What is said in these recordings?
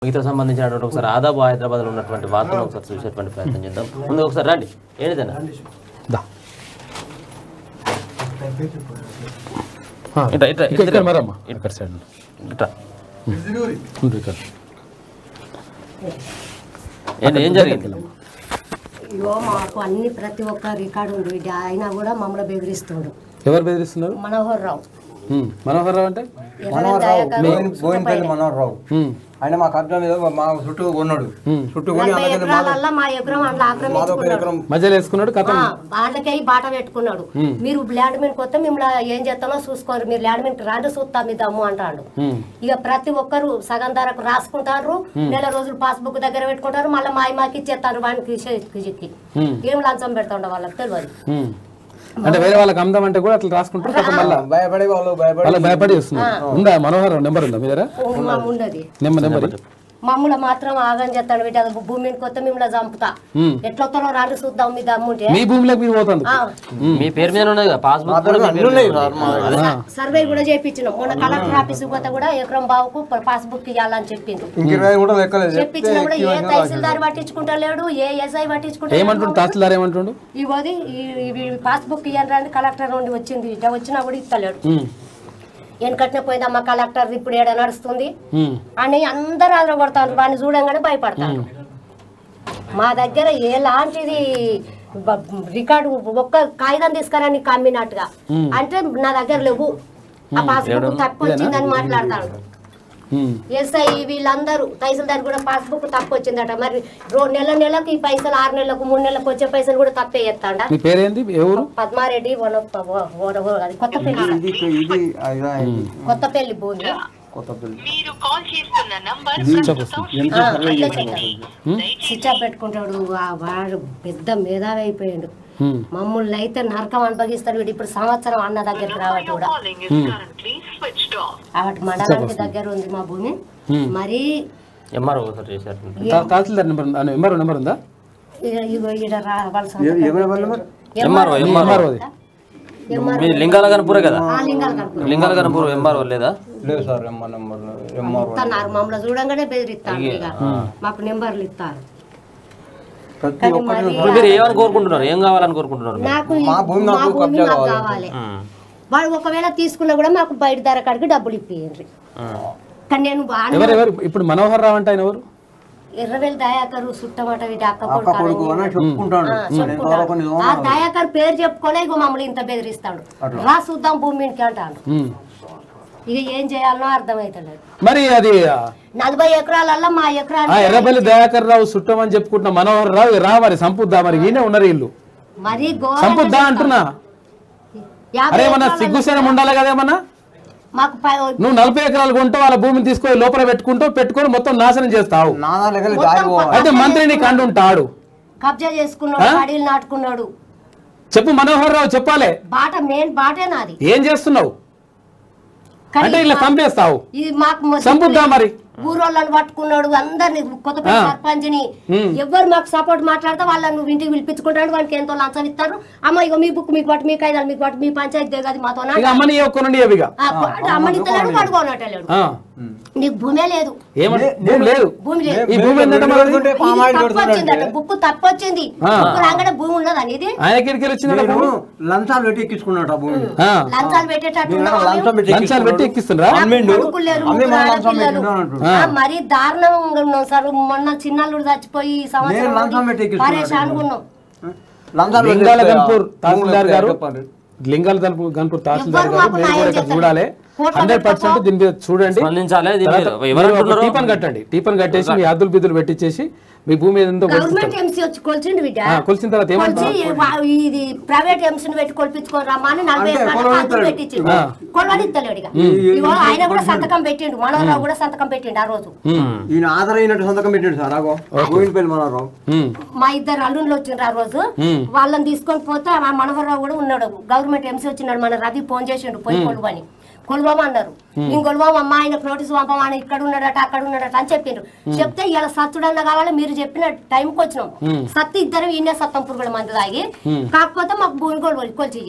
వీటితో సంబంధించినటువంటి ఒకసారి ఆదాబు హైదరాబాద్ లో ఉన్నటువంటి వార్తను ఒకసారి చూసేటువంటి ప్రయత్నం చేద్దాం ముందు ఒకసారి రండి ఏంటిదన్నా దా ఆ, ఇట్లా ఇట్లా ఇక్కడ ఇక్కడ మరమ్మా ఇక్కడ సైడ్ ఇట్లా ఉండు ఇక్కడ ఏంటి ఏం జరిగింది ఇగో మాకు అన్ని ప్రతి ఒక్క రికార్డు ఉంది బిడ్డ అయినా కూడా మమ్మల్ని బెదిరిస్తుండు ఎవరు బెదిరిస్తున్నారు మనోహర్ రావు ఉమ్, మనోహర్ రావు అంటే ఎర్రని దయాకర్ బోయినపల్లి మనోహర్ రావు ఉమ్, ఆయన మా కబ్జా మీద మా చుట్టూ కొన్నాడు ఉమ్. చుట్టూ కొని నలభై అలాగే ఎకరాలల్లో మా ఎకరం అట్లా మాదొక ఆక్రమించుకున్నాడు ఎకరం మధ్యలో వేసుకున్నాడు కథ ఆ, వాళ్ళకే బాట పెట్టుకున్నాడు మీరు ల్యాండ్ మీద కొత్త మిమ్మల్ని ఏం చేస్తానో చూసుకోరు మీరు ల్యాండ్ మీద రాండి చూస్తా మీ దమ్ము అంటాడు ఇక ప్రతి ఒక్కరు సగం ధరకు రాసుకుంటారు నెల రోజులు పాస్బుక్ దగ్గర పెట్టుకుంటారు మళ్ళీ మాయ మాకి ఇచ్చేస్తారు వానికి చిక్కి ఏం లంచం పెడతాండ వాళ్ళకి తెలియదు ఉమ్. అంటే వేరే వాళ్ళకి అమ్దాం అంటే కూడా అట్లా రాసుకుంటారు కథ మళ్ళా భయపడి వాళ్ళు భయపడి వాళ్ళకి భయపడి వస్తున్నారు ఉందా మనోహర్ రావు నెంబర్ ఉందా మీ దగ్గర మా ఉండదు నెంబర్ నెంబర్ మమ్మల్ని మాత్రం ఆగం చేస్తాడు బిడ్డ అది భూమిని కొత్త మిమ్మల్ని చంపుతా ఉమ్. ఎట్లొస్తానో రాండి చూద్దాం మీ దమ్ముంటే మీ భూమిలోకి మీరు పోతుంది ఆ, మీ పేరు మీద ఉన్నది కదా పాస్బుక్ కూడా మీ పేరు మీద ఉన్నది. సర్వే కూడా చేయించినాం మొన్న కలెక్టర్ ఆఫీస్ పోతే కూడా ఎకరం బావుకు పాస్బుక్ ఇవ్వాలని చెప్పిండు ఇంక ఇరవై కూడా లెక్కలేదు చెప్పించినా కూడా ఏ తహసీల్దార్ పట్టించుకుంటా లేడు ఏ ఎస్ఐ పట్టించుకుంటా ఏమంటుండు తహసీల్దార్ ఏమంటుండు ఇవ్వది పాస్బుక్ ఇవ్వండి రండి కలెక్టర్ నుండి వచ్చింది ఇట్లా వచ్చినా కూడా ఇస్తలేడు ఉమ్, వెనకట్నే పోయిందమ్మా కలెక్టర్ ఇప్పుడు ఏడ నడుస్తుంది ఉమ్, అని అందరూ ఆదరపడతారు వాడిని చూడంగానే భయపడతారు మా దగ్గర ఎలాంటిది బ- రికార్డు ఒక్క కాగితం తీసుకురా నీకు అమ్మినట్టుగా అంటే నా దగ్గర లేవు ఆ పాస్బుక్ తప్పు వచ్చిందని మాట్లాడతాడు ఉమ్. ఎస్ఐ వీళ్ళందరూ తహసీల్దార్ కూడా పాస్బుక్ తప్పు వచ్చిందట మరి రో నెల నెలకు ఈ పైసలు ఆరు నెలలకు మూడు నెలలకు వచ్చే పైసలు కూడా తప్పే చేస్తాడా మీ పేరేంది ఎవరు పద్మారెడ్డి వన- వ- వ- వ- అది కొత్తపల్లి ఇది ఇది ఇదా ఇది కొత్తపల్లి భూమి కొత్తపల్లి మీరు కాల్ చేస్తున్న నంబర్ ఆ, అట్లా చెప్తాడు. స్విచ్ ఆఫ్ పెట్టుకుంటాడు ఆ వాడు పెద్ద మేధావి అయిపోయాడు ఉమ్, మమ్మల్ని అయితే నరకం అనుభవిస్తాడు వీడు ఇప్పుడు సంవత్సరం అన్న దగ్గరికి రావట్టు కూడా calling is currently switched off. కాబట్టి మండలానికి దగ్గర ఉంది మా భూమి మరి ఎంఆర్ఓ ఒకసారి చేశారు తా- తహసీల్దార్ నెంబర్ ఉందా నెంబర్ నెంబర్ ఉందా ఇగ- ఇగో ఈడ రావాల్సి ఎవరి వల్ల మరి ఎంఆర్ఓ ఎంఆర్ఓ ఎంఆర్ఓది మీ లింగాల కనుపూరే కదా ఆ లింగాలు కనుక్కో లింగాల కనుపూర్ ఎంఆర్ఓ లేదా లేదు సార్ ఎంఆర్ నెంబర్ ఎంఆర్ ఇస్తున్నారు మమ్మల్ని చూడంగానే బెదిరిస్తాను ఇక మాకు నెంబర్లు ఇస్తారు ప్రతి కానీ ఒక్కటి మరి ఇప్పుడు మీరు ఏమని కోరుకుంటున్నారు ఏం కావాలని కోరుకుంటున్నారు మీరు? నాకు ఈ- మా భూమి మా నాకు భూమి కబ్జా నాకు కావాలి. కావాలి ఉమ్. వాడు ఒకవేళ తీసుకున్నా కూడా మాకు బయట ధర కాడికి డబ్బులు ఇప్పియండి కానీ నేను బాగా ఎవరు ఎవరు ఇప్పుడు మనోహర్ రావు అంటే ఆయన ఎవరు ఎర్రవేలు దయాకరు సుట్టమట వీటి అక్క అక్క కొడుకు అని చెప్పుకుంటాడు నేను ఎంతవరకు నిజమో ఆ దయాకర్ పేరు చెప్పుకోలే ఇగో మమ్మల్ని ఇంత బెదిరిస్తాడు రా చూద్దాం భూమికి అంటాడు ఉమ్. ఇక ఏం చేయాలనో అర్థమైతలేదు మరి అది ఆ, నలభై ఎకరాలల్లో మా ఆ ఎకరాలు ఎర్రబెల్లి దయాకర్ రావు సుట్టం అని చెప్పుకుంటున్న మనోహర్ రావు రా మరి సంపుద్దా మరి ఈయనే ఉన్నారు వీళ్ళు మరీ ఘోరంగా సంపుద్దా అంటున్నా యాభై అరే ఏమన్నా ఎకరాలలో సిగ్గుసేనం ఉండాలి కదా ఏమన్నా మాకు పై- నువ్వు నలభై ఎకరాలు కొంటూ వాళ్ళ భూమిని తీసుకొని లోపల పెట్టుకుంటూ పెట్టుకొని మొత్తం నాశనం చేస్తావు నానా లెక్కలు దారి పోవాలి అయితే మంత్రి నీకు అంటుంటాడు కబ్జా చేసుకున్నాడు పడీలు నాటుకున్నాడు చెప్పు మనోహర్ రావు చెప్పాలి బాట మెయిన్ బాటే నాది ఏం చేస్తున్నావు కానీ అంటే ఇలా చంపేస్తావు ఇది మాకు మొ- చంపుద్దా మరి ఊరోళ్ళని పట్టుకున్నాడు అందరిని కొత్త సర్పంచ్ని ఎవరు మాకు సపోర్ట్ మాట్లాడితే వాళ్ళని నువ్వు ఇంటికి పిలిపించుకుంటాడు వానికి ఎంతో లంచం ఇస్తారు అమ్మ ఇగో మీ బుక్ మీకు పట్టు మీ కాయిదాలు మీకు పట్టు మీ పంచాయతీ దగ్గర మాతో ఇక అమ్మని ఒక్కనుండి ఇక అమ్మనిస్తలేడు పడుకోనట్టలేడు ఆ. నీకు భూమే లేదు ఏమని భూమి లేదు భూమి లేదు ఈ భూమి ఏంటంటే మరి పెడుతుంటే ఇది పామాయిల్ తప్పు వచ్చిందట పెడుతున్నాడు బుక్ తప్పు వచ్చింది బుక్ రాగానే భూమి ఉన్నదా ఇది ఆయన కిడికి వచ్చిందట నేను భూమి లంచాలు పెట్టి ఎక్కించుకున్నాడు ఆ భూమి ఆ. లంచాలు పెట్టేటట్టు నేను ఉన్నావా లంచం పెట్టి లంచాలు పెట్టి ఎక్కిస్తుండ్రా నాకు అమ్మిండు. కొడుకులు లేరు, అమ్మి ముగ్గురు మన లంచం ఆడపిల్లలు. పెట్టిండు అంటాడు. ఆ, మరీ దారుణంగా ఉన్నాం సార్ మొన్న చిన్నల్లుడు చచ్చిపోయి ఈ నేను లంచం పెట్టి సంవత్సరం ఎక్కిస్తున్నాడు. పరేషాన్గా ఉన్నాం లంచాలు లింగాల పెట్టి గన్పూర్ భూములు తహసీల్దార్ గారు చెప్పండి. లింగాల గన్పూర్ గన్పూర్ తహసీల్దార్ ఎవ్వరు గారు మాకు మీరు న్యాయం కూడా ఇక్కడ చేస్తారు. చూడాలి కోట్ల హండ్రెడ్ పర్సెంట్ దీని మీద చూడండి స్పందించాలి దీని మీద తర్వాత ఎవరు మీరు ఒక అంటున్నారు? టీపన్ కట్టండి టీపన్ కట్టేసి మీ అద్దులు బిద్దులు పెట్టించేసి మీ భూమి ఏందో గవర్నమెంట్ ఎంసీ వచ్చి కొలిచిండు బిడ్డ ఆ, కొలిచిన తర్వాత కొలిచి ఏమంటారు వా- ఇది ప్రైవేట్ ఎంసీని పెట్టి కొలిపించుకొని రమ్మా అని నలభై అంటే ఎకరాల కొలవని కంతులు ఇస్తాడు. పెట్టించిండు ఆ. కొలవని ఇస్తలేడు ఇక ఇగో ఆయన కూడా సంతకం పెట్టిండు మనోహరరావు కూడా సంతకం పెట్టిండు ఆ రోజు ఈయన ఆధారైనట్టు సంతకం పెట్టాడు సార్ ఆగో గోవిందపల్లి మనోహరరావు ఉమ్, మా ఇద్దరు అల్లుళ్ళు వచ్చిండ్రు ఆ రోజు మ్మ్. వాళ్ళని తీసుకొని పోతే ఆ మనోహరరావు కూడా ఉన్నాడు గవర్నమెంట్ ఎంసీ వచ్చినాడు మన రవి ఫోన్ చేసిండు పోయి కొలువని కొలువమా అన్నారు నేను కొలువమ్మ ఆయనకు నోటీస్ పంపమని ఇక్కడ ఉన్నాడట అక్కడ ఉన్నాడట అని చెప్పిండ్రు చెప్తే ఇలా సత్తుడన్న కావాలి మీరు చెప్పిన టైంకి వచ్చినాం సత్తు ఇద్దరు ఈయన సత్తం పురుగుల మంది తాగి కాకపోతే మాకు భూమి కొలు కొలిచేయండి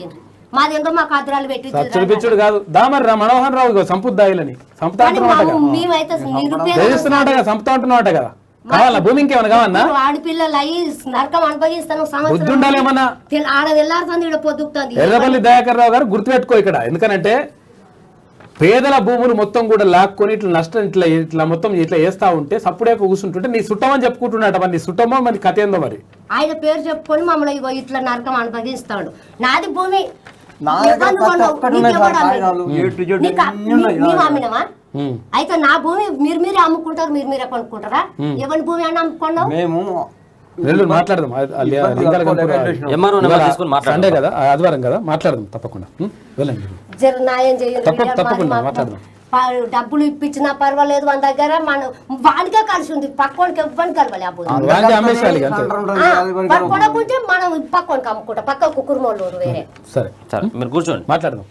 మాదేందో మాకు అద్రాలు పెట్టి సచ్చుడు పిచ్చుడు కాదు దామరి రా మనోహర్ రావు ఇగో సంపుద్దాయిలని సంపుతా కానీ అంటున్నావు మా- కదా మేమైతే నిరుపేద బెదిరిస్తున్నావు కదా సంపుతా అంటున్నావు కదా కావాలా భూమి ఇంకేమైనా కావన్నా ఆడపిల్లలు అయ్యి నరకం అనుభవిస్తాను బుద్ధి ఉండాలి ఏమన్నా తెల్- ఆడ తెల్లారుతుంది ఇక్కడ పొద్దుకుతుంది ఎర్రపల్లి దయాకర్ రావు గారు గుర్తుపెట్టుకో ఇక్కడ ఎందుకనంటే పేదల భూములు మొత్తం కూడా లాక్కొని ఇట్లా నష్టం ఇట్లా ఇట్లా మొత్తం ఇట్లా వేస్తా ఉంటే సప్పుడే కూర్చుంటుంటే నీ సుట్టమని చెప్పుకుంటున్నట మరి నీ సుట్టమో మరి కథ ఏందో మరి ఆయన పేరు చెప్పుకొని మమ్మల్ని ఇగో ఇట్లా నరకం అనుభవిస్తాడు నాది భూమి నా దగ్గర ఎవరిని ప్రతి కొన్నావు? ఒక్కటి ఉన్నాయి నీకెవడు సార్, అమ్మిండు? కాగితాలు, ఏ టు జెడ్ నీకు అన్నీ ఉన్నాయి. నీ- మేము అమ్మినామా ఉమ్. అయితే నా భూమి మీరు మీరే అమ్ముకుంటారు మీరు మీరే కొనుక్కుంటారా ఎవరి భూమి అని అమ్ముకున్నావు మేము వెళ్ళు మాట్లాడదాం అది- అది లింగాల గంపురా. ఎంఆర్ఓ నెంబర్ ఇవాళ తీసుకొని మాట్లాడదాం. సండే కదా ఆదివారం కదా మాట్లాడదాం తప్పకుండా ఉమ్, వెళ్ళండి జర న్యాయం చేయండి తప్ప- మరి తప్పకుండా మాకు మాట్లాడదాం. ప- డబ్బులు ఇప్పించినా పర్వాలేదు మన దగ్గర మనం వాడికే కలిసి ఉంది పక్కోనికి ఎవ్వని కలవాలి ఆ భూమి వాంగి అమ్మేసాలి ఇక అంతే కొనకుంటే మనం పక్కోనికి అమ్ముకుంటాం పక్క కుకురుమోళ్ళు వేరే సరే సరే మీరు కూర్చోండి మాట్లాడదాం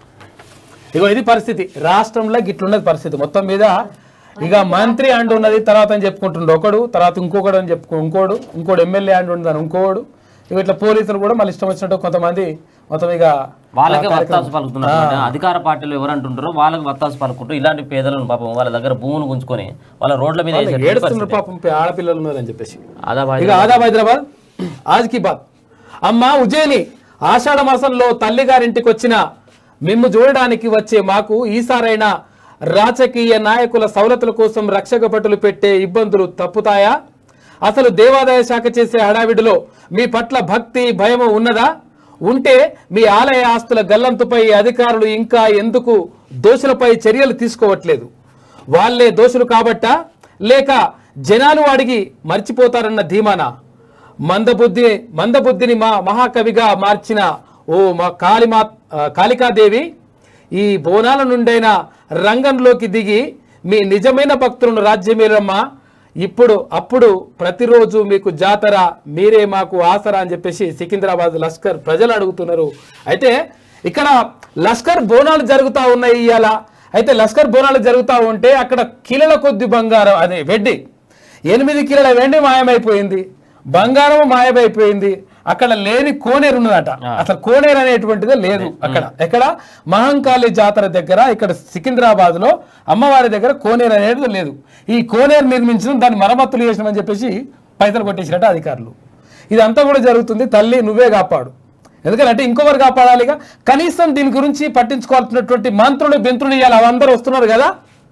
ఇగో ఇది పరిస్థితి రాష్ట్రంలో గిట్లున్నది పరిస్థితి మొత్తం మీద ఇక మంత్రి అండ్ ఉన్నది తర్వాత అని చెప్పుకుంటుండే ఒకడు తర్వాత ఇంకొకడు అని చెప్పుకో ఇంకోడు ఇంకోడు ఎమ్మెల్యే అండ్ ఉన్నదని ఇంకోడు ఇక ఇట్లా పోలీసులు కూడా మళ్ళీ ఇష్టం వచ్చినట్టు కొంతమంది మొత్తం ఇక వాళ్ళకే ఆ కార్యక్రమం- వత్తాసు పలుకుతున్నారు అన్నమాట. అధికార పార్టీలు ఎవరు అంటుంటారో వాళ్ళకి వత్తాసు పలుకుంటూ ఇలాంటి పేదలను పాపం వాళ్ళ దగ్గర భూములు గుంజుకొని వాళ్ళ రోడ్ల మీద వాళ్ళు వేసేటువంటి ఏడుస్తున్నారు పరిస్థితి. పాపం ఆడపిల్లలు ఉన్నారని చెప్పేసి ఆదాబాద్ ఇక ఆదాబ్ హైదరాబాద్ ఆజ్ కి బాత్ అమ్మ ఉజ్జయిని ఆషాఢ మాసంలో తల్లిగారింటికి వచ్చిన మిమ్ము చూడడానికి వచ్చే మాకు ఈసారైనా రాజకీయ నాయకుల సౌలతుల కోసం రక్షక భటులు పెట్టే ఇబ్బందులు తప్పుతాయా అసలు దేవాదాయ శాఖ చేసే హడావిడిలో మీ పట్ల భక్తి భయము ఉన్నదా ఉంటే మీ ఆలయ ఆస్తుల గల్లంతుపై అధికారులు ఇంకా ఎందుకు దోషులపై చర్యలు తీసుకోవట్లేదు వాళ్ళే దోషులు కాబట్టా లేక జనాలు అడిగి మర్చిపోతారన్న ధీమానా మందబుద్ధి మందబుద్ధిని మా మహాకవిగా మార్చిన ఓ మా కాళిమా ఆ, కాళికాదేవి ఈ బోనాల నుండైన రంగంలోకి దిగి మీ నిజమైన భక్తులను రాజ్యమేరమ్మా ఇప్పుడు అప్పుడు ప్రతిరోజు మీకు జాతర మీరే మాకు ఆసరా అని చెప్పేసి సికింద్రాబాద్ లష్కర్ ప్రజలు అడుగుతున్నారు అయితే ఇక్కడ లష్కర్ బోనాలు జరుగుతూ ఉన్నాయి ఇవాళ అయితే లష్కర్ బోనాలు జరుగుతూ ఉంటే అక్కడ కిలల కొద్ది బంగారం అదే వెడ్డి ఎనిమిది కిలోల వెండి మాయమైపోయింది బంగారం మాయమైపోయింది అక్కడ లేని కోనేరు ఉన్నదట అసలు కోనేరు అనేటువంటిదే లేదు అక్కడ ఎక్కడ మహంకాళి జాతర దగ్గర ఇక్కడ సికింద్రాబాద్ లో అమ్మవారి దగ్గర కోనేరు అనేది లేదు ఈ కోనేరు నిర్మించడం దాన్ని మరమ్మతులు చేసినామని చెప్పేసి పైసలు కొట్టేసినట్టు అధికారులు ఇదంతా కూడా జరుగుతుంది తల్లి నువ్వే కాపాడు ఎందుకంటే ఇంకొకరు కాపాడాలిగా కనీసం దీని గురించి పట్టించుకోవాల్సినటువంటి మంత్రులు బెంత్రులు ఇవ్వాలి అవందరూ వస్తున్నారు కదా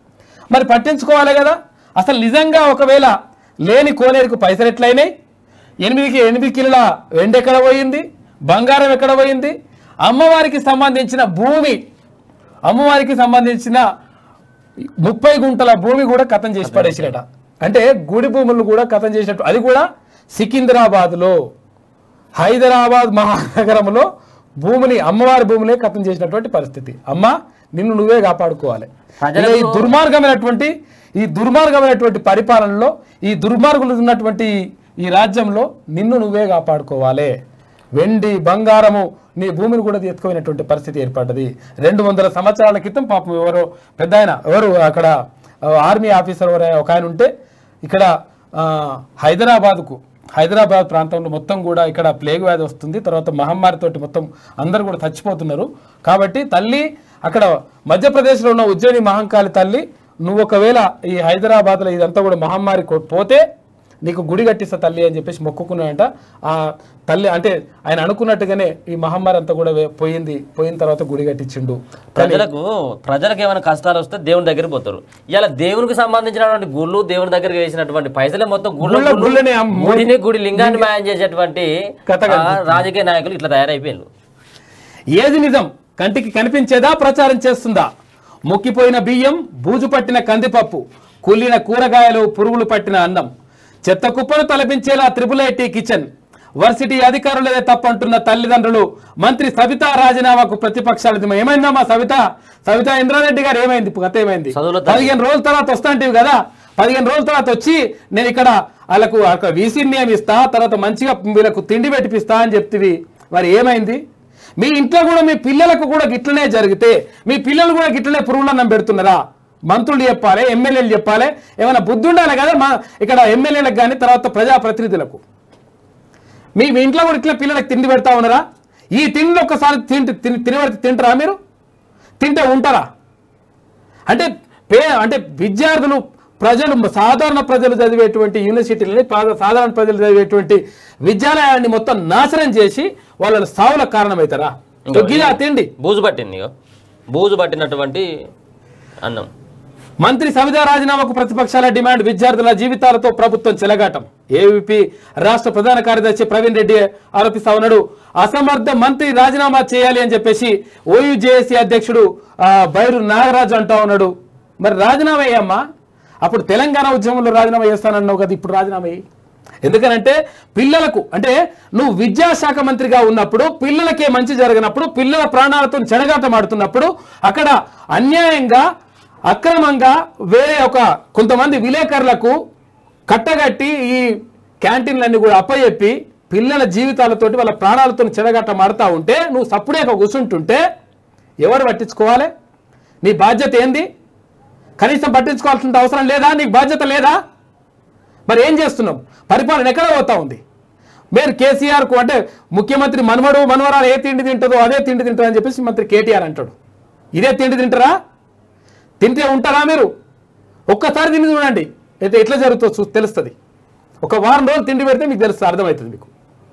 మరి పట్టించుకోవాలి కదా అసలు నిజంగా ఒకవేళ లేని కోనేరుకు పైసలు ఎట్లయినాయి ఎనిమిదికి ఎనిమిది కిలోల వెండి ఎక్కడ పోయింది బంగారం ఎక్కడ పోయింది అమ్మవారికి సంబంధించిన భూమి అమ్మవారికి సంబంధించిన ముప్పై గుంటల భూమి కూడా కథం చేసి పడేసిరట అంటే గుడి భూములు కూడా కథం చేసినట్టు అది కూడా సికింద్రాబాద్లో హైదరాబాద్ మహానగరంలో భూమిని అమ్మవారి భూములే కథం చేసినటువంటి పరిస్థితి అమ్మ నిన్ను నువ్వే కాపాడుకోవాలి ఇక ఈ దుర్మార్గమైనటువంటి ఈ దుర్మార్గమైనటువంటి పరిపాలనలో ఈ దుర్మార్గులు ఉన్నటువంటి ఈ రాజ్యంలో నిన్ను నువ్వే కాపాడుకోవాలి వెండి బంగారము నీ భూమిని కూడా ఎత్తుకోయినటువంటి పరిస్థితి ఏర్పడ్డది రెండు వందల సంవత్సరాల క్రితం పాపం ఎవరో పెద్ద ఆయన ఎవరు అక్కడ ఆ, ఆర్మీ ఆఫీసర్ ఎవరో ఒక ఆయన ఉంటే ఇక్కడ ఆ, హైదరాబాద్కు హైదరాబాద్ ప్రాంతంలో మొత్తం కూడా ఇక్కడ ప్లేగ్ వ్యాధి వస్తుంది తర్వాత మహమ్మారితోటి మొత్తం అందరూ కూడా చచ్చిపోతున్నారు కాబట్టి తల్లి అక్కడ మధ్యప్రదేశ్లో ఉన్న ఉజ్జయిని మహంకాళి తల్లి నువ్వు ఒకవేళ ఈ హైదరాబాద్లో ఇదంతా కూడా మహమ్మారి కొ- పోతే నీకు గుడి కట్టిస్తా తల్లి అని చెప్పేసి మొక్కుకున్నాడంట ఆ తల్లి అంటే ఆయన అనుకున్నట్టుగానే ఈ మహమ్మారి అంతా కూడా వే- పోయింది పోయిన తర్వాత గుడి కట్టించిండు ప్రజలకు ప్రజలకు ఏమైనా కష్టాలు వస్తే దేవుని దగ్గరికి పోతారు ఇలా దేవునికి సంబంధించినటువంటి గుళ్ళు దేవుని దగ్గరికి వేసినటువంటి పైసలే మొత్తం గుళ్ళు గుళ్ళ- గుళ్ళని అమ్- గుడిని గుడి లింగాన్ని మాయం చేసేటువంటి కథ ఆ, రాజకీయ నాయకులు ఇట్లా తయారైపోయారు ఏది నిజం కంటికి కనిపించేదా ప్రచారం చేస్తుందా మొక్కిపోయిన బియ్యం బూజు పట్టిన కందిపప్పు కుళ్ళిన కూరగాయలు పురుగులు పట్టిన అన్నం చెత్త కుప్పను తలపించేలా త్రిపుల్ ఐటీ కిచెన్ వర్సిటీ అధికారులదే తప్పంటున్న తల్లిదండ్రులు మంత్రి సవితా రాజీనామాకు ప్రతిపక్షాలు ఏమైందా మా సవిత సవితా ఇంద్రారెడ్డి గారు ఏమైంది ఇప్పుడు గత ఏమైంది చదువులో తల్లి. పదిహేను రోజుల తర్వాత వస్తాంటివి కదా పదిహేను రోజుల తర్వాత వచ్చి నేను ఇక్కడ వాళ్ళకు అక్కడ వీసీ నియమిస్తా తర్వాత మంచిగా వీళ్ళకు తిండి పెట్టిపిస్తా అని చెప్తివి మరి ఏమైంది మీ ఇంట్లో కూడా మీ పిల్లలకు కూడా గిట్లనే జరిగితే మీ పిల్లలు కూడా గిట్లనే పురుగులన్నం పెడుతున్నారా మంత్రులు చెప్పాలి ఎమ్మెల్యేలు చెప్పాలి ఏమైనా బుద్ధి ఉండాలి కదా మా ఇక్కడ ఎమ్మెల్యేలకు కానీ తర్వాత ప్రజాప్రతినిధులకు మీ మీ ఇంట్లో కూడా ఇట్లా పిల్లలకు తిండి పెడతా ఉన్నారా ఈ తిండి ఒక్కసారి తింటే తిని తినబడితే తింటారా మీరు తింటే ఉంటారా అంటే పే అంటే విద్యార్థులు ప్రజలు సాధారణ ప్రజలు చదివేటువంటి యూనివర్సిటీలని పా- సాధారణ ప్రజలు చదివేటువంటి విద్యాలయాన్ని మొత్తం నాశనం చేసి వాళ్ళ సావులకు కారణమవుతారా తొగ్గిదా తిండి బూజు పట్టింది ఇగో బూజు పట్టినటువంటి అన్నం మంత్రి సవితా రాజీనామాకు ప్రతిపక్షాల డిమాండ్ విద్యార్థుల జీవితాలతో ప్రభుత్వం చెలగాటం ఏవీపీ రాష్ట్ర ప్రధాన కార్యదర్శి ప్రవీణ్ రెడ్డి ఆరోపిస్తా ఉన్నాడు అసమర్థ మంత్రి రాజీనామా చేయాలి అని చెప్పేసి ఓయూజేఏసీ అధ్యక్షుడు ఆ, బైరు నాగరాజు అంటా ఉన్నాడు మరి రాజీనామా అయ్యమ్మా అప్పుడు తెలంగాణ ఉద్యమంలో రాజీనామా చేస్తానన్నావు కదా ఇప్పుడు రాజీనామా అయ్యి ఎందుకనంటే పిల్లలకు అంటే నువ్వు విద్యాశాఖ మంత్రిగా ఉన్నప్పుడు పిల్లలకే మంచి జరగనప్పుడు పిల్లల ప్రాణాలతో చెడగాటమాడుతున్నప్పుడు అక్కడ అన్యాయంగా అక్రమంగా వేరే ఒక కొంతమంది విలేకరులకు కట్టగట్టి ఈ క్యాంటీన్లన్నీ కూడా అప్పచెప్పి పిల్లల జీవితాలతోటి వాళ్ళ ప్రాణాలతో చెడగట్ట మాడుతూ ఉంటే నువ్వు సప్పుడే కూర్చుంటుంటే ఎవరు పట్టించుకోవాలి నీ బాధ్యత ఏంది కనీసం పట్టించుకోవాల్సిన అవసరం లేదా నీకు బాధ్యత లేదా మరి ఏం చేస్తున్నాం పరిపాలన ఎక్కడ పోతా ఉంది మీరు కేసీఆర్కు అంటే ముఖ్యమంత్రి మనవడు మనవరాలు ఏ తిండి తింటుందో అదే తిండి తింటుందో అని చెప్పేసి మంత్రి కేటీఆర్ అంటాడు ఇదే తిండి తింటారా తింటే ఉంటారా మీరు ఒక్కసారి తిని చూడండి అయితే ఎట్లా జరుగుతుందో చూ తెలుస్తుంది ఒక వారం రోజులు తిండి పెడితే మీకు తెలుస్తుంది అర్థమవుతుంది మీకు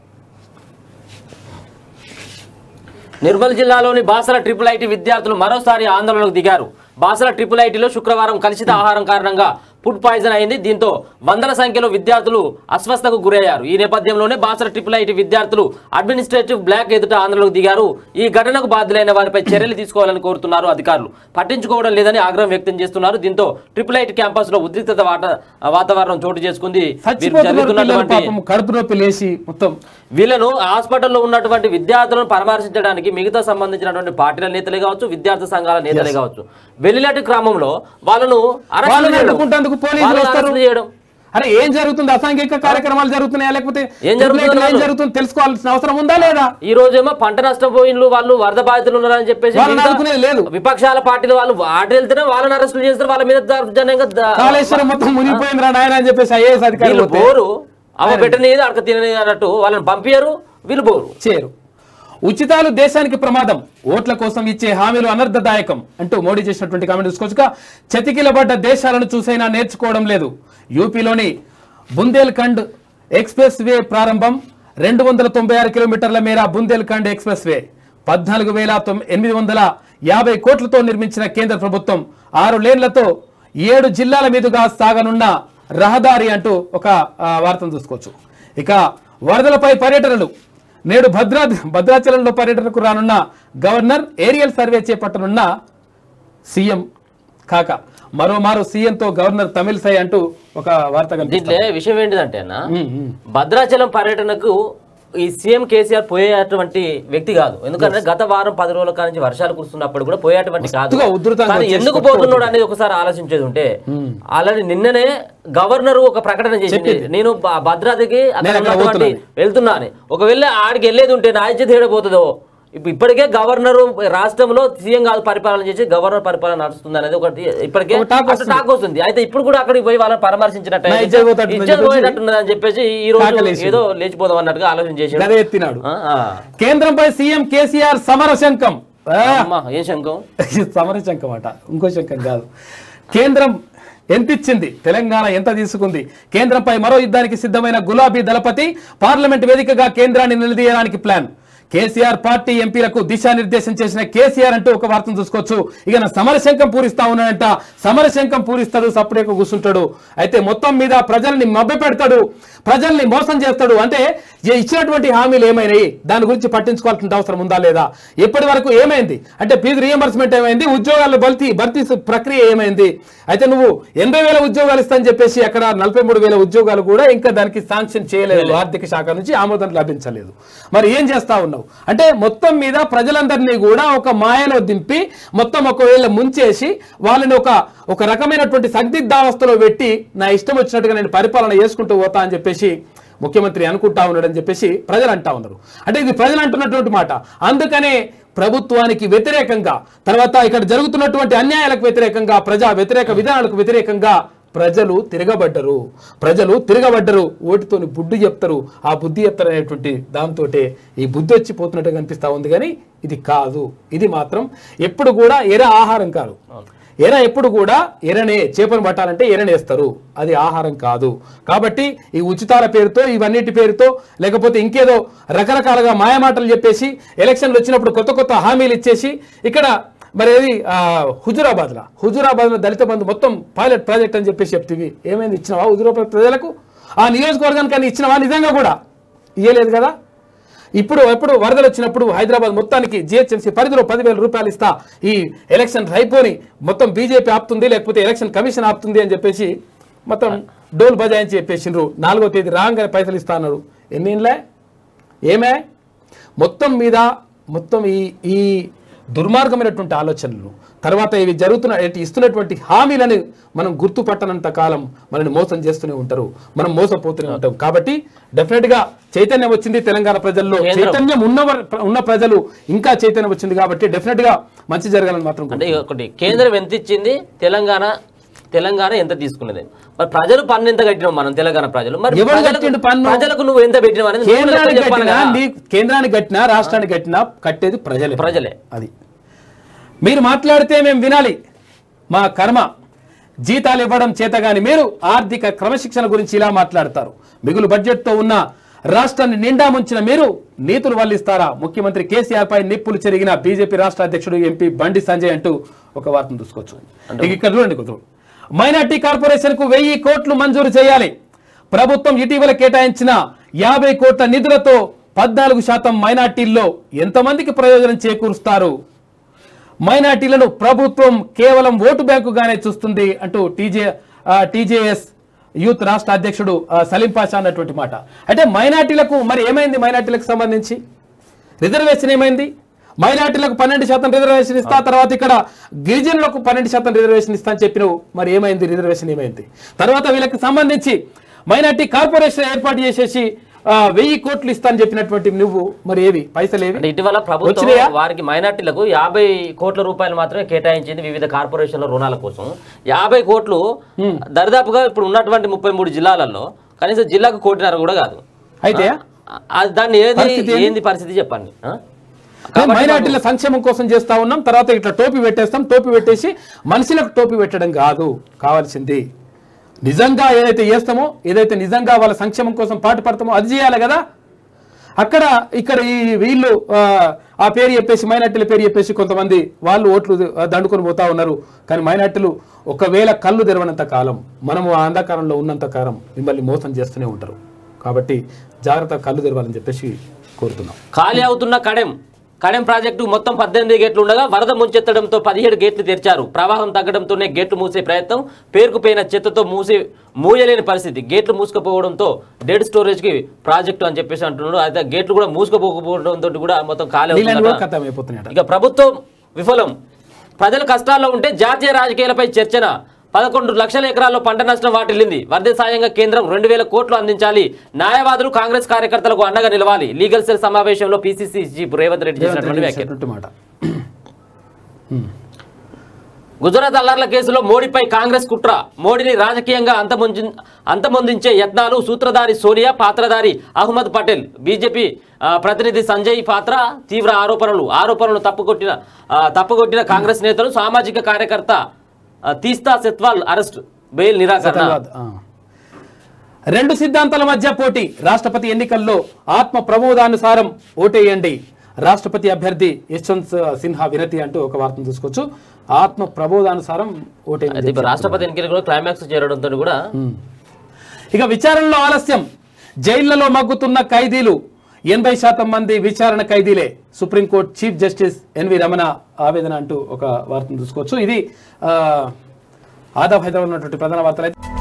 నిర్మల్ జిల్లాలోని బాసల ట్రిపుల్ ఐటీ విద్యార్థులు మరోసారి ఆందోళనకు దిగారు బాసల ట్రిపుల్ ఐటీలో శుక్రవారం కలుషిత ఆహారం కారణంగా ఫుడ్ పాయిజన్ అయింది దీంతో వందల సంఖ్యలో విద్యార్థులు అస్వస్థకు గురయ్యారు ఈ నేపథ్యంలోనే బాసల ట్రిపుల్ ఐటీ విద్యార్థులు అడ్మినిస్ట్రేటివ్ బ్లాక్ ఎదుట ఆందోళనకు దిగారు ఈ ఘటనకు బాధ్యులైన వారిపై చర్యలు తీసుకోవాలని కోరుతున్నారు అధికారులు పట్టించుకోవడం లేదని ఆగ్రహం వ్యక్తం చేస్తున్నారు దీంతో ట్రిపుల్ ఐటీ క్యాంపస్ లో ఉద్రిక్తత వాట- వాతావరణం చోటు చేసుకుంది వీరు చచ్చిపోతున్నారు పిల్లలు జరుగుతున్నటువంటి పాపం కడుపు నొప్పి లేచి మొత్తం వీళ్ళను హాస్పిటల్లో ఉన్నటువంటి విద్యార్థులను పరామర్శించడానికి మిగతా సంబంధించినటువంటి పార్టీల నేతలే కావచ్చు విద్యార్థి సంఘాల నేతలే కావచ్చు వెల్లిలాంటి గ్రామంలో వాళ్ళను అరెస్ట్ వాళ్ళని చేయడం. అడ్డుకుంటేందుకు పోలీసులు వాళ్ళని వస్తారు అరెస్ట్ చేయడం అరే ఏం జరుగుతుంది అసాంఘిక కార్యక్రమాలు జరుగుతున్నాయా లేకపోతే ఏం జరుగుతుంది ఏం వాళ్ళు? జరుగుతుంది తెలుసుకోవాల్సిన అవసరం ఉందా లేదా ఈ రోజేమో పంట నష్టపోయిన వాళ్ళు వరద బాధితులు ఉన్నారని చెప్పేసి వాళ్ళని మిగతా ఆదుకునేది లేదు. విపక్షాల పార్టీలు వాళ్ళు వాటి వెళ్తేనే వాళ్ళని అరెస్ట్ చేస్తారు వాళ్ళ మీద దౌర్జన్యంగా ద- కాళేశ్వరం మొత్తం మునిగిపోయింది రా నాయన అని చెప్పేసి ఐఏఎస్ అధికారులు వీళ్ళు పోతే బోరు అవ పెట్టనేది అడక తిననేది అన్నట్టు వాళ్ళని పంపించరు వీళ్ళు బోరు చేరు ఉచితాలు దేశానికి ప్రమాదం ఓట్ల కోసం ఇచ్చే హామీలు అనర్థదాయకం అంటూ మోడీ చేసినటువంటి కామెంట్ చూసుకోవచ్చుగా చతికిలబడ్డ దేశాలను చూసైనా నేర్చుకోవడం లేదు యూపీలోని బుందేల్ఖండ్ ఎక్స్ప్రెస్ వే ప్రారంభం రెండు వందల తొంభై ఆరు కిలోమీటర్ల మేర బుందేల్ఖండ్ ఎక్స్ప్రెస్ వే పద్నాలుగు వేల తొమ్- ఎనిమిది వందల యాభై కోట్లతో నిర్మించిన కేంద్ర ప్రభుత్వం ఆరు లేన్లతో ఏడు జిల్లాల మీదుగా సాగనున్న రహదారి అంటూ ఒక ఆ, వార్తను చూసుకోవచ్చు ఇక వరదలపై పర్యటనలు నేడు భద్రా భద్రాచలంలో పర్యటనకు రానున్న గవర్నర్ ఏరియల్ సర్వే చేపట్టనున్న సీఎం కాక మరోమారు సీఎంతో గవర్నర్ తమిళసై అంటూ ఒక వార్త కనిపిస్తుంది దీంట్లో విషయం ఏంటిదంటే అన్న భద్రాచలం పర్యటనకు ఈ సీఎం కేసీఆర్ పోయేటువంటి వ్యక్తి కాదు ఎందుకంటే గత వారం పది రోజుల కాడ నుంచి వర్షాలు కురుస్తున్నప్పుడు కూడా పోయేటువంటి కాదు మస్తుగా ఉధృతంగా కానీ వచ్చేసి ఎందుకు పోతున్నాడు అనేది ఒకసారి ఆలోచించేది ఉంటే అలానే నిన్ననే గవర్నర్ ఒక ప్రకటన చేసింది నేను బ- భద్రాద్రికి అక్కడ నేను అక్కడ ఉన్నటువంటి పోతున్నాను. వెళ్తున్నా అని ఒకవేళ ఆడికి వెళ్ళేది ఉంటే నా ఇచ్చేది ఏడబోతుందో ఇప్పుడు ఇప్పటికే గవర్నర్ రాష్ట్రంలో సీఎం కాదు పరిపాలన చేసి గవర్నర్ పరిపాలన నడుస్తుంది అనేది ఒకటి ఇప్పటికే ఒక talk అట్లా టాక్ వస్తుంది అయితే ఇప్పుడు కూడా అక్కడికి పోయి వాళ్ళని పరామర్శించినట్టు నా ఇజ్జత్ పోతట్టుందని ఇజ్జత్ చెప్పేసి పోయేటట్టున్నది అని చెప్పేసి ఈ రోజు కాకలేసి. ఏదో లేచిపోదాం అన్నట్టుగా ఆలోచన చేసి గదే ఎత్తినాడు కేంద్రంపై సీఎం కేసీఆర్ సమరశంకం ఆ, ఏం శంకం సమరశంకం అట ఇంకో శంకం కాదు కేంద్రం ఎంత ఇచ్చింది తెలంగాణ ఎంత తీసుకుంది కేంద్రంపై మరో యుద్ధానికి సిద్ధమైన గులాబీ దళపతి పార్లమెంట్ వేదికగా కేంద్రాన్ని నిలదీయడానికి ప్లాన్ కేసీఆర్ పార్టీ ఎంపీలకు దిశానిర్దేశం చేసిన కేసీఆర్ అంటూ ఒక వార్తను చూసుకోవచ్చు ఇక నా సమరశంకం పూరిస్తా ఉన్నాడంట సమరశంకం పూరిస్తాడు సప్పుడేక కూర్చుంటాడు అయితే మొత్తం మీద ప్రజల్ని మభ్యపెడతాడు ప్రజల్ని మోసం చేస్తాడు అంటే ఏ ఇచ్చినటువంటి హామీలు ఏమైనాయి దాని గురించి పట్టించుకోవాల్సిన అవసరం ఉందా లేదా ఇప్పటి వరకు ఏమైంది అంటే ఫీజు రియంబర్స్మెంట్ ఏమైంది ఉద్యోగాల భర్తీ భర్తీ ప్రక్రియ ఏమైంది అయితే నువ్వు ఎనభై వేల ఉద్యోగాలు ఇస్తాని చెప్పేసి అక్కడ నలభై మూడు వేల ఉద్యోగాలు కూడా ఇంకా దానికి శాంక్షన్ చేయలేదు ఆర్థిక శాఖ నుంచి ఆమోదం లభించలేదు మరి ఏం చేస్తా ఉన్నావు అంటే మొత్తం మీద ప్రజలందరినీ కూడా ఒక మాయలో దింపి మొత్తం ఒకవేళ ముంచేసి వాళ్ళని ఒక ఒక రకమైనటువంటి సందిగ్ధావస్థలో పెట్టి నా ఇష్టం వచ్చినట్టుగా నేను పరిపాలన చేసుకుంటూ పోతా అని చెప్పేసి ముఖ్యమంత్రి అనుకుంటా ఉన్నాడని చెప్పేసి ప్రజలు అంటా ఉన్నారు అంటే ఇది ప్రజలు అంటున్నటువంటి మాట అందుకనే ప్రభుత్వానికి వ్యతిరేకంగా తర్వాత ఇక్కడ జరుగుతున్నటువంటి అన్యాయాలకు వ్యతిరేకంగా ప్రజా వ్యతిరేక విధానాలకు వ్యతిరేకంగా ప్రజలు తిరగబడ్డరు ప్రజలు తిరగబడ్డరు ఓటితోని బుడ్డి చెప్తారు ఆ బుద్ధి చెప్తారు అనేటువంటి దాంతో ఈ బుద్ధి వచ్చి పోతున్నట్టు కనిపిస్తా ఉంది కానీ ఇది కాదు ఇది మాత్రం ఎప్పుడు కూడా ఎర ఆహారం కాదు ఎర ఎప్పుడు కూడా ఎరనే చేపను పట్టాలంటే ఎరనేస్తారు అది ఆహారం కాదు కాబట్టి ఈ ఉచితాల పేరుతో ఇవన్నిటి పేరుతో లేకపోతే ఇంకేదో రకరకాలుగా మాయమాటలు చెప్పేసి ఎలక్షన్లు వచ్చినప్పుడు కొత్త కొత్త హామీలు ఇచ్చేసి ఇక్కడ మరి ఏది ఆ, హుజురాబాద్లో హుజురాబాద్లో దళిత బంధు మొత్తం పైలట్ ప్రాజెక్ట్ అని చెప్పేసి చెప్తివి ఏమైంది ఇచ్చినావా హుజురాబాద్ ప్రజలకు ఆ నియోజకవర్గానికి అని ఇచ్చినావా నిజంగా కూడా ఇయ్యలేదు కదా ఇప్పుడు ఎప్పుడు వరదలు వచ్చినప్పుడు హైదరాబాద్ మొత్తానికి జిహెచ్ఎంసీ పరిధిలో పదివేల రూపాయలు ఇస్తా ఈ ఎలక్షన్ అయిపోని మొత్తం బీజేపీ ఆపుతుంది లేకపోతే ఎలక్షన్ కమిషన్ ఆపుతుంది అని చెప్పేసి మొత్తం డోల్ బజాయించి చెప్పేసిండ్రు నాలుగో తేదీ రాగానే పైసలు ఇస్తా అన్నారు ఎన్నిలే ఏమే మొత్తం మీద మొత్తం ఈ ఈ దుర్మార్గమైనటువంటి ఆలోచనలు తర్వాత ఇవి జరుగుతున్న ఇటు ఇస్తున్నటువంటి హామీలను మనం గుర్తుపట్టనంత కాలం మనల్ని మోసం చేస్తూనే ఉంటారు మనం మోసపోతూనే ఉంటాం కాబట్టి డెఫినెట్ గా చైతన్యం వచ్చింది తెలంగాణ ప్రజల్లో కేంద్రం. చైతన్యం ఉన్న ఉన్న ప్రజలు ఇంకా చైతన్యం వచ్చింది కాబట్టి డెఫినెట్ గా మంచి జరగాలని మాత్రం అంటే ఒకటి కేంద్రం ఎంత ఇచ్చింది తెలంగాణ తెలంగాణ ఎంత తీసుకున్నది మరి ప్రజలు పన్ను ఎంత కట్టినాం మనం తెలంగాణ ప్రజలు మరి ఎవరు ప్రజలకు- కట్టిండు పన్ను? ప్రజలకు నువ్వు ఎంత పెట్టినావు అనేది నువ్వు కేంద్రానికి లెక్క చెప్పాలి కట్టినా కదా. నీ కేంద్రానికి కట్టినా రాష్ట్రానికి కట్టినా కట్టేది ప్రజలే ప్రజలే అది మీరు మాట్లాడితే మేము వినాలి మా కర్మ జీతాలు ఇవ్వడం చేతగాని మీరు ఆర్థిక క్రమశిక్షణ గురించి ఇలా మాట్లాడతారు మిగులు బడ్జెట్తో ఉన్న రాష్ట్రాన్ని నిండా ముంచిన మీరు నీతులు వల్లిస్తారా ముఖ్యమంత్రి కేసీఆర్ పై నిప్పులు చెరిగిన బీజేపీ రాష్ట్ర అధ్యక్షుడు ఎంపీ బండి సంజయ్ అంటూ ఒక వార్తను చూసుకోవచ్చు ఇక ఇక్కడ చూడండి కొంచెం మైనార్టీ కార్పొరేషన్ కు వెయ్యి కోట్లు మంజూరు చేయాలి ప్రభుత్వం ఇటీవల కేటాయించిన యాభై కోట్ల నిధులతో పద్నాలుగు శాతం మైనార్టీల్లో ఎంతమందికి ప్రయోజనం చేకూరుస్తారు మైనార్టీలను ప్రభుత్వం కేవలం ఓటు బ్యాంకుగానే చూస్తుంది అంటూ టీజే ఆ, టీజేఎస్ యూత్ రాష్ట్ర అధ్యక్షుడు ఆ, సలీం పాషా అన్నటువంటి మాట అంటే మైనార్టీలకు మరి ఏమైంది మైనార్టీలకు సంబంధించి రిజర్వేషన్ ఏమైంది మైనార్టీలకు పన్నెండు శాతం రిజర్వేషన్ ఇస్తా తర్వాత ఇక్కడ గిరిజనులకు పన్నెండు శాతం రిజర్వేషన్ ఇస్తా అని చెప్పినావు మరి ఏమైంది రిజర్వేషన్ ఏమైంది తర్వాత వీళ్ళకి సంబంధించి మైనార్టీ కార్పొరేషన్ ఏర్పాటు చేసేసి ఆ, వెయ్యి కోట్లు ఇస్తా అని చెప్పినటువంటి నువ్వు మరి ఏవి పైసలు ఏవి అంటే ఇటీవల ప్రభుత్వం వచ్చినాయా? వారికి మైనార్టీలకు యాభై కోట్ల రూపాయలు మాత్రమే కేటాయించింది వివిధ కార్పొరేషన్ల రుణాల కోసం యాభై కోట్లు దరిదాపుగా ఇప్పుడు ఉన్నటువంటి ముప్పై మూడు జిల్లాలలో కనీసం జిల్లాకు కోటిన్నర కూడా కాదు అయితే ఆ, ఆ, దాన్ని ఏది పరిస్థితి ఏంది? ఏంది పరిస్థితి చెప్పండి ఆ? మేము మైనార్టీల సంక్షేమం కోసం చేస్తా ఉన్నాం తర్వాత ఇట్లా టోపీ పెట్టేస్తాం టోపీ పెట్టేసి మనుషులకు టోపీ పెట్టడం కాదు కావాల్సింది నిజంగా ఏదైతే చేస్తామో ఏదైతే నిజంగా వాళ్ళ సంక్షేమం కోసం పాటు పడతామో అది చేయాలి కదా అక్కడ ఇక్కడ ఈ వీళ్ళు ఆ, ఆ పేరు చెప్పేసి మైనార్టీల పేరు చెప్పేసి కొంతమంది వాళ్ళు ఓట్లు ఆ, దండుకొని పోతా ఉన్నారు కానీ మైనార్టీలు ఒకవేళ కళ్ళు తెరవనంత కాలం మనము ఆ అంధకారంలో ఉన్నంత కాలం మిమ్మల్ని మోసం చేస్తూనే ఉంటారు కాబట్టి జాగ్రత్త కళ్ళు తెరవాలని చెప్పేసి కోరుతున్నాం ఖాళీ అవుతున్న కడెం కడెం ప్రాజెక్టు మొత్తం పద్దెనిమిది గేట్లు ఉండగా వరద ముంచెత్తడంతో పదిహేడు గేట్లు తెరిచారు ప్రవాహం తగ్గడంతోనే గేట్లు మూసే ప్రయత్నం పేరుకుపోయిన చెత్తతో మూసి మూయలేని పరిస్థితి గేట్లు మూసుకుపోవడంతో డెడ్ స్టోరేజ్కి ప్రాజెక్టు అని చెప్పేసి అంటున్నాడు అయితే గేట్లు కూడా మూసుకుపోకపోవడంతో కూడా మొత్తం ఖాళీ నీళ్ళని కూడా అవుతుందట. ఖతం అయిపోతున్నాయట ఇక ప్రభుత్వం విఫలం ప్రజలు కష్టాల్లో ఉంటే జాతీయ రాజకీయాలపై చర్చన పదకొండు లక్షల ఎకరాల్లో పంట నష్టం వాటిల్లింది వరద సాయంగా కేంద్రం రెండు వేల కోట్లు అందించాలి న్యాయవాదులు కాంగ్రెస్ కార్యకర్తలకు అండగా నిలవాలి లీగల్ సెల్ సమావేశంలో పిసిసి చీఫ్ రేవంత్ రెడ్డి చేసినటువంటి వ్యాఖ్యలు చేసినటువంటి మాట గుజరాత్ అల్లర్ల కేసులో మోడీపై కాంగ్రెస్ కుట్ర మోడీని రాజకీయంగా అంతమొంది అంతమొందించే యత్నాలు సూత్రధారి సోనియా పాత్రధారి అహ్మద్ పటేల్ బీజేపీ ఆ, ప్రతినిధి సంజయ్ పాత్ర తీవ్ర ఆరోపణలు ఆరోపణలు తప్పుకొట్టిన ఆ, తప్పుకొట్టిన కాంగ్రెస్ నేతలు సామాజిక కార్యకర్త ఆ, తీస్తా సెత్వాల్ అరెస్ట్ బెయిల్ నిరాకరణ తర్వాత, ఆ. రెండు సిద్ధాంతాల మధ్య పోటీ రాష్ట్రపతి ఎన్నికల్లో ఆత్మ ప్రమోదానుసారం ఓటేయండి రాష్ట్రపతి అభ్యర్థి యశ్వంత్ సిన్హా వినతి అంటూ ఒక వార్తను చూసుకోవచ్చు ఆత్మ ప్రబోధానుసారం అయితే ఓటేయండి ఇప్పుడు రాష్ట్రపతి ఎన్నికలు కూడా క్లైమాక్స్ చేరడంతో కూడా ఇక విచారణలో ఆలస్యం జైళ్లలో మగ్గుతున్న ఖైదీలు ఎనభై శాతం మంది విచారణ ఖైదీలే supreme court chief justice N V Ramana ఆవేదన అంటూ ఒక వార్తను చూసుకోవచ్చు ఇది ఆ, ఆదాబ్ హైదరాబాద్ ఉన్నటువంటి ప్రధాన వార్తలు అయితే